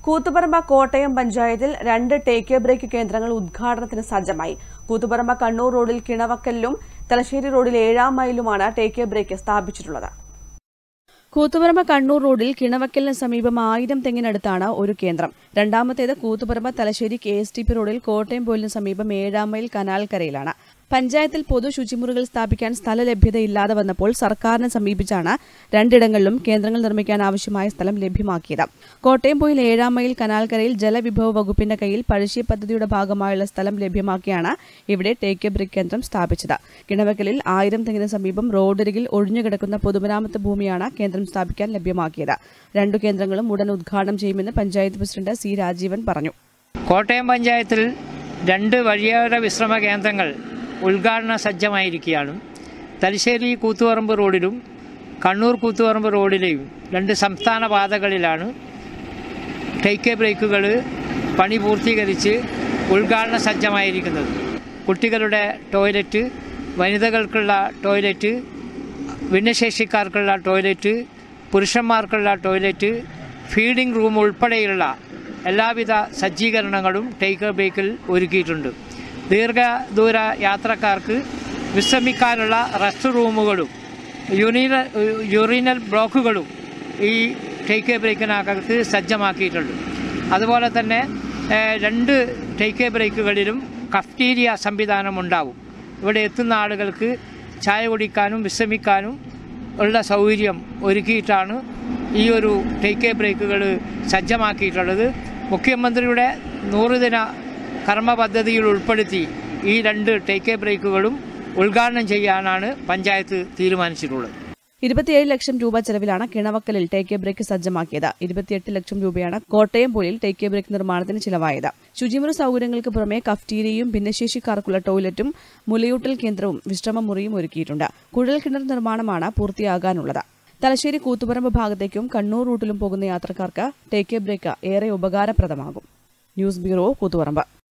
കൂത്തുപറമ്പ കോട്ടയം പഞ്ചായത്തിൽ രണ്ട് take a break കേന്ദ്രങ്ങൾ ഉദ്ഘാടനത്തിന് സജ്ജമായി കൂത്തുപറമ്പ കണ്ണൂർ റോഡിൽ കിണവക്കലിലും തലശ്ശേരി റോഡിൽ ഏഴാം മൈലുമാണ് ടേക്ക് എ ബ്രേക്ക് സ്ഥാപിച്ചിട്ടുള്ളത് കൂത്തുപറമ്പ കണ്ണൂർ റോഡിൽ കിണവക്കലിന് സമീപം ആയിരം തെങ്ങിനടുത്താണ് ഒരു കേന്ദ്രം രണ്ടാമത്തേത് Koothuparamba Thalassery K S T P റോഡിൽ കോട്ടയം പോലിന് സമീപം ഏഴാം മൈൽ കനാൽക്കരയിലാണ് പഞ്ചായത്തിൽ പൊതു ശുചിമുറികൾ സ്ഥാപിക്കാൻ സ്ഥല ലഭ്യതയില്ലാതെ വന്നപ്പോൾ സർക്കാരിനെ സമീപിച്ചാണ് രണ്ടിടങ്ങളിലും കേന്ദ്രങ്ങൾ നിർമ്മിക്കാൻ ആവശ്യമായ സ്ഥലം ലഭ്യമാക്കിയത് കോട്ടയം പോയിൽ ഏഴാം മൈൽ കനാൽക്കരയിൽ ജലവിഭവ വകുപ്പിന്റെ കയ്യിൽ പഴശ്ശി പദ്ധതിയുടെ ഭാഗമായുള്ള സ്ഥലം ലഭ്യമാക്കിയാണ് ഇവിടെ ടേക്ക് എ ബ്രിക്ക് കേന്ദ്രം സ്ഥാപിച്ചത് കിണവക്കലിൽ ആയിരം തെങ്ങിന് സമീപം റോഡരികിൽ ഒഴിഞ്ഞുകിടക്കുന്ന പൊതുമരാമത്ത് ഭൂമിയാണ് കേന്ദ്രം സ്ഥാപിക്കാൻ ലഭ്യമാക്കിയത് രണ്ടു കേന്ദ്രങ്ങളും ഉടൻ ഉദ്ഘാടനം ചെയ്യുമെന്ന് പഞ്ചായത്ത് പ്രസിഡന്റ് സി രാജീവൻ പറഞ്ഞു കോട്ടയം പഞ്ചായത്തിൽ രണ്ട് വഴിയോര വിശ്രമ കേന്ദ്രങ്ങൾ ഉദ്ഘാടന സജ്ജമായിരിക്കുകയാണ് തലശ്ശേരി കൂത്തുപറമ്പ് റോഡിലും കണ്ണൂർ കൂത്തുപറമ്പ് റോഡിലെയും രണ്ട് സംസ്ഥാന പാതകളിലാണ് ടേക്ക് എ ബ്രേക്കുകൾ പണി പൂർത്തീകരിച്ച് ഉദ്ഘാടന സജ്ജമായിരിക്കുന്നത് കുട്ടികളുടെ ടോയ്ലറ്റ് വനിതകൾക്കുള്ള ടോയ്ലറ്റ് ഭിന്നശേഷിക്കാർക്കുള്ള ടോയ്ലറ്റ് പുരുഷന്മാർക്കുള്ള ടോയ്ലറ്റ് ഫീഡിംഗ് റൂം ഉൾപ്പെടെയുള്ള എല്ലാവിധ സജ്ജീകരണങ്ങളും ടേക്ക് എ ബ്രേക്കിൽ ഒരുക്കിയിട്ടുണ്ട് ദീർഘദൂര യാത്രക്കാർക്ക് വിശ്രമിക്കാനുള്ള റെസ്റ്റ് റൂമുകളും യൂണിന യൂറിനൽ ബ്ലോക്കുകളും ഈ ടേക്ക് എ ബ്രേക്കിനകത്ത് സജ്ജമാക്കിയിട്ടുണ്ട് അതുപോലെ തന്നെ ഏഹ്, രണ്ട് ടേക്ക് എ ബ്രേക്കുകളിലും കഫ്റ്റീരിയ സംവിധാനം ഉണ്ടാവും ഇവിടെ എത്തുന്ന ആളുകൾക്ക് ചായ കുടിക്കാനും വിശ്രമിക്കാനും ഉള്ള സൗകര്യം ഒരുക്കിയിട്ടാണ് ഈ ഒരു ടേക്ക് എ ബ്രേക്കുകൾ സജ്ജമാക്കിയിട്ടുള്ളത് മുഖ്യമന്ത്രിയുടെ നൂറുദിന കർമ്മ പദ്ധതിയിൽ ഉൾപ്പെടുത്തി ഈ രണ്ട് ടേക്ക് എ ബ്രേക്കുകളും ഉദ്ഘാടനം ചെയ്യാനാണ് പഞ്ചായത്ത് തീരുമാനിച്ചിട്ടുള്ളത് ഇരുപത്തിയേഴ് ലക്ഷം രൂപ ചെലവിലാണ് കിണവക്കലിൽ ടേക്ക് എ ബ്രേക്ക് സജ്ജമാക്കിയത് ഇരുപത്തിയെട്ട് ലക്ഷം രൂപയാണ് കോട്ടയം പോലിൽ ടേക്ക് എ ബ്രേക്ക് നിർമ്മാണത്തിന് ചിലവായത് ശുചിമുറി സൗകര്യങ്ങൾക്ക് പുറമെ കഫ്റ്റീരിയയും ഭിന്നശേഷിക്കാർക്കുള്ള ടോയ്ലറ്റും മുലയൂട്ടൽ കേന്ദ്രവും വിശ്രമമുറിയും ഒരുക്കിയിട്ടുണ്ട് കുഴൽ കിണർ നിർമ്മാണമാണ് പൂർത്തിയാകാനുള്ളത് തലശ്ശേരി കൂത്തുപറമ്പ് ഭാഗത്തേക്കും കണ്ണൂർ റൂട്ടിലും പോകുന്ന യാത്രക്കാർക്ക് ടേക്ക് എ ബ്രേക്ക് ഏറെ ഉപകാരപ്രദമാകും ന്യൂസ് ബ്യൂറോ കൂത്തുപറമ്പ്